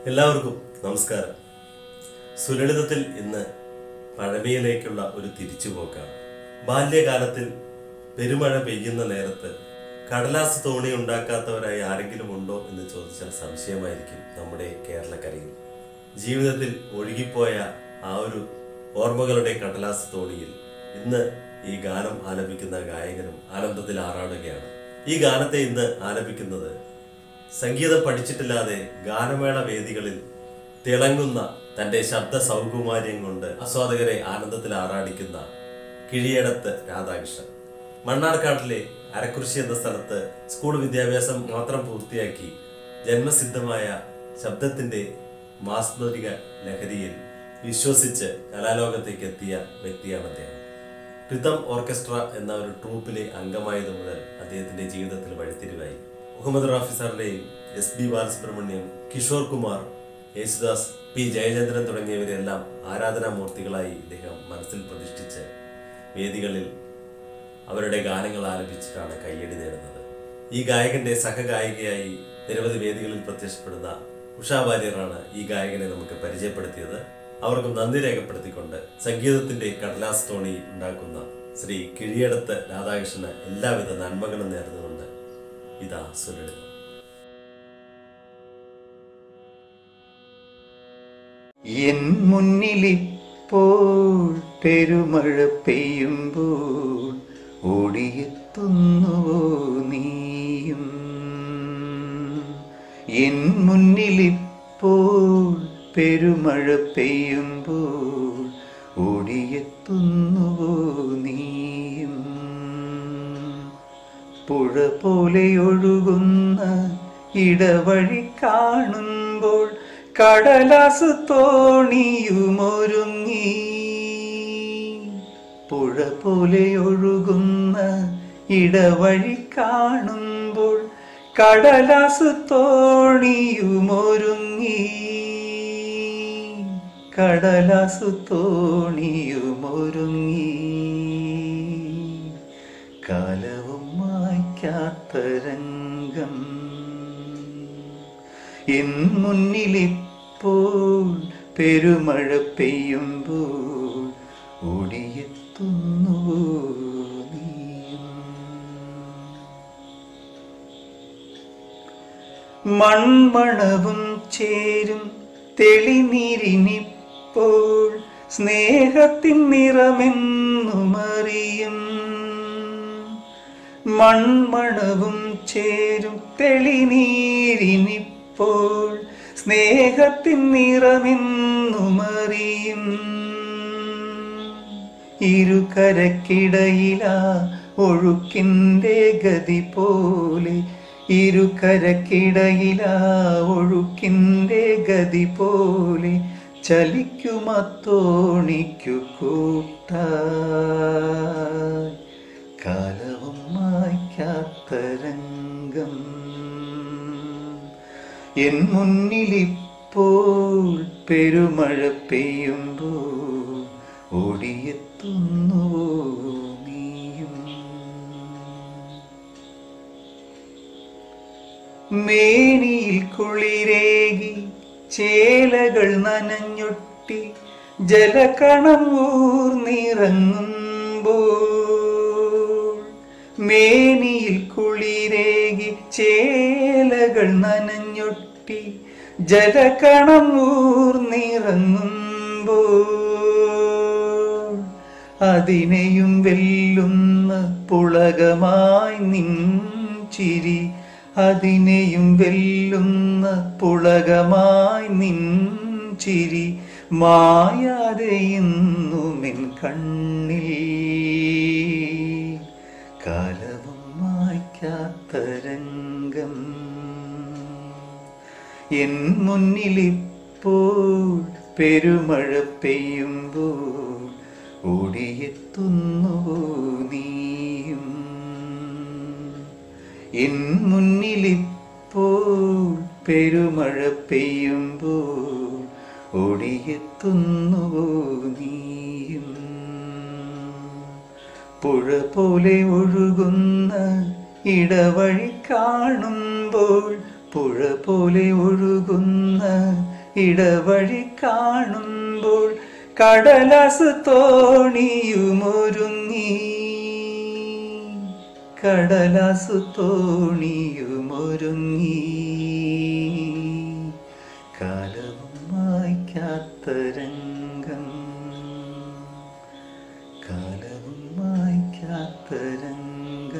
എല്ലാവർക്കും നമസ്കാരം സുലളിതത്തിൽ ഇന്ന് പഴമയിലേക്കുള്ള ഒരു തിരിച്ചുപോക്കാണ് ബാല്യകാലത്തിൽ പെരുമഴ പെയ്യുന്ന നേരത്ത് കടലാസ് തോണി ഉണ്ടാക്കാത്തവരായി ആരെങ്കിലും ഉണ്ടോ എന്ന് ചോദിച്ചാൽ സംശയമായിരിക്കും നമ്മുടെ കേരളക്കരയിൽ ജീവിതത്തിൽ ഒഴുകിപ്പോയ ആ ഒരു ഓർമ്മകളുടെ കടലാസ് തോണിയിൽ ഇന്ന് ഈ ഗാനം ആലപിക്കുന്ന ഗായകനും ആനന്ദത്തിൽ ആറാടുകയാണ് ഈ ഗാനത്തെ ഇന്ന് ആലപിക്കുന്നത് സംഗീതം പഠിച്ചിട്ടില്ലാതെ ഗാനമേള വേദികളിൽ തിളങ്ങുന്ന തന്റെ ശബ്ദ സൗകുമാര്യം കൊണ്ട് ആസ്വാദകരെ ആനന്ദത്തിൽ ആറാടിക്കുന്ന കിഴിയടത്ത് രാധാകൃഷ്ണൻ മണ്ണാർക്കാട്ടിലെ അരക്കുറിശി എന്ന സ്ഥലത്ത് സ്കൂൾ വിദ്യാഭ്യാസം മാത്രം പൂർത്തിയാക്കി ജന്മസിദ്ധമായ ശബ്ദത്തിന്റെ മാസ്മരിക ലഹരിയിൽ വിശ്വസിച്ച് കലാലോകത്തേക്ക് എത്തിയ വ്യക്തിയാണ് അദ്ദേഹം റിതം ഓർക്കസ്ട്ര എന്ന ഒരു ട്രൂപ്പിലെ അംഗമായത് മുതൽ അദ്ദേഹത്തിന്റെ ജീവിതത്തിൽ വഴിത്തിരിവായി മുഹമ്മദ് റാഫി സാറിന്റെയും S B Balasubrahmanyam Kishore Kumar Yesudas P Jayachandran തുടങ്ങിയവരെല്ലാം ആരാധനാമൂർത്തികളായി ഇദ്ദേഹം മനസ്സിൽ പ്രതിഷ്ഠിച്ച് വേദികളിൽ അവരുടെ ഗാനങ്ങൾ ആലപിച്ചിട്ടാണ് കയ്യടി നേടുന്നത് ഈ ഗായകന്റെ സഹഗായികയായി നിരവധി വേദികളിൽ പ്രത്യക്ഷപ്പെടുന്ന ഉഷാ വാര്യറാണ് ഈ ഗായകനെ നമുക്ക് പരിചയപ്പെടുത്തിയത് അവർക്കും നന്ദി രേഖപ്പെടുത്തിക്കൊണ്ട് സംഗീതത്തിന്റെ കടലാസ് തോണി ഉണ്ടാക്കുന്ന ശ്രീ കിഴിയടത്ത് രാധാകൃഷ്ണന് എല്ലാവിധ നന്മകളും നേർന്നുകൊണ്ട് ഇതാ സുലളിതം എൻ മുന്നിലിപ്പോൾ പെരുമഴ പെയ്യുമ്പോൾ ഓടിയെത്തുന്നുവോ നീയും എൻ മുന്നിലിപ്പോൾ പെരുമഴ പെയ്യുമ്പോൾ ഓടിയെത്തുന്നുവോ നീയും പുഴ പോലെ ഒഴുകുന്ന ഇടവഴി കാണുമ്പോൾ കടലാസ് തോണിയുമൊരുങ്ങി പുഴ പോലെ ഒഴുകുന്ന ഇടവഴി കാണുമ്പോൾ കടലാസ് തോണിയുമൊരുങ്ങി കടലാസ് തോണിയുമൊരുങ്ങി കാലവും മായ്ക്കാത്ത രംഗം എൻ മുന്നിലിപ്പോൾ പെരുമഴ പെയ്യുമ്പോൾ ഓടിയെത്തുന്നു നീയും മൺമണവും ചേരും തെളിനീരിനിപ്പോൾ സ്നേഹത്തിൻ നിറമെന്നുമറിയും മൺമണവും ചേരും തെളിനീരിനിപ്പോൾ സ്നേഹത്തിൻ നിറമെന്നുമറിയും ഇരുകരക്കിടയിലാ ഒഴുക്കിൻ്റെ ഗതി പോലെ ഇരുകരക്കിടയിലാ ഒഴുക്കിൻ്റെ ഗതി പോലെ ചലിക്കുമത്തോണിക്കു കൂട്ടായി കാലവും മായ്ക്കാത്ത രംഗം എൻ മുന്നിലിപ്പോൾ പെരുമഴ പെയ്യുമ്പോൾ ഓടിയെത്തുന്നുവോ നീയും മേനിയിൽ കുളിരേകി ചേലകൾ നനഞ്ഞൊട്ടി ജലകണം ഊർന്നിറങ്ങുമ്പോൾ മേനിയിൽ കുളിരേകി ചേലകൾ നനഞ്ഞൊട്ടി ജലകണം ഊർന്നിറങ്ങുമ്പോൾ അതിനെയും വെല്ലുന്ന പുളകമായി നിൻ ചിരി അതിനെയും വെല്ലുന്ന പുളകമായി നിൻ ചിരി മായാതെ ഇന്നുമെൻ കണ്ണിൽ കാലവും മായ്ക്കാത്ത രംഗം എൻ മുന്നിലിപ്പോൾ പെരുമഴ പെയ്യുമ്പോൾ ഓടിയെത്തുന്നുവോ നീയും എൻ മുന്നിലിപ്പോൾ പെരുമഴ പെയ്യുമ്പോൾ ഓടിയെത്തുന്നുവോ നീയും പുഴ പോലെ ഒഴുകുന്ന ഇടവഴി കാണുമ്പോൾ പുഴ പോലെ ഒഴുകുന്ന ഇടവഴി കാണുമ്പോൾ കടലാസ് തോണിയുമൊരുങ്ങി കടലാസു തോണിയുമൊരുങ്ങി കാലവും മായ്ക്കാത്ത രംഗം കാലവും മായ്ക്കാത്ത രംഗം